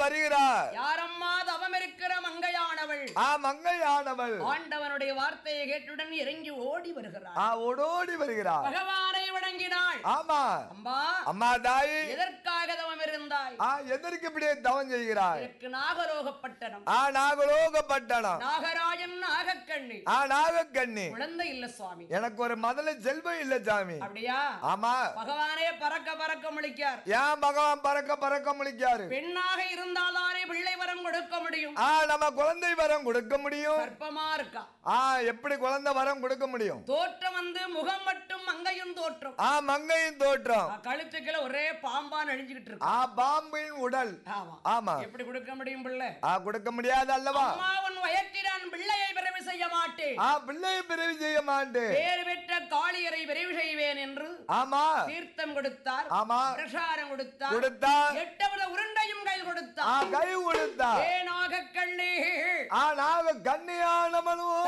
வருகிறார் யாரம்மா தவம் இருக்கிற மங்கையானவள் ஆ மங்கையானவள் ஆண்டவனுடைய வார்த்தையை கேட்டுடன் இறங்கி ஓடி வருகிறாள் ஆ ஓடோடி வருகிறார் பகவானை வணங்கினாள் ஆமா அம்பா அம்மா தாய் எதற்காக தவம் இருந்தாய் ஆ எதற்கு இப்படியே தவம் செய்கிறாய் எனக்கு நாகரோகப்பட்டனம் ஆ நாகலோக பட்டணம் நாகராஜன் நாகக்கண்ணி ஆ நாகக்கண்ணி குழந்தை இல்ல சுவாமி எனக்கு ஒரு முதல்ல செல்வம் இல்ல சாமி அப்படியா ஆமா பகவானே பறக்க பறக்க முழிக்கார் ஏன் பகவான் பறக்க பறக்க முடிக்காரு பெண்ணாக இருந்தால்தானே பிள்ளை வரம் கொடுக்க முடியும் ஆ நம்ம குழந்தை வரம் கொடுக்க முடியும் கற்பமா இருக்கா ஆ எப்படி குழந்தை வரம் கொடுக்க முடியும் தோற்றம் வந்து முகம் மட்டும் மங்கையும் தோற்றம் ஆ மங்கையின் தோற்றம் கழுத்துக்களை ஒரே பாம்பா நழிஞ்சுகிட்டு இருக்கு ஆ பாம்பின் உடல் ஆமா ஆமா எப்படி கொடுக்க முடியும் பிள்ளை ஆ கொடுக்க முடியாது அல்லவா அம்மா உன் வயற்றினான் பிள்ளையை பிறவி செய்ய மாட்டேன் ஆ பிள்ளையை பிறவி செய்ய மாட்டேன் பேர் பெற்ற காளியரை விரைவு செய்வேன் என்று ஆமா தீர்த்தம் கொடுத்தார் ஆமா பிரசாரம் கொடுத்தார் கொடுத்தா எட்டவித உருண்டையும் கையில் ஆ கொடுத்தார் கை கொடுத்தா ஏனாக கண்ணே ஆ நாக கண்ணியானவனும்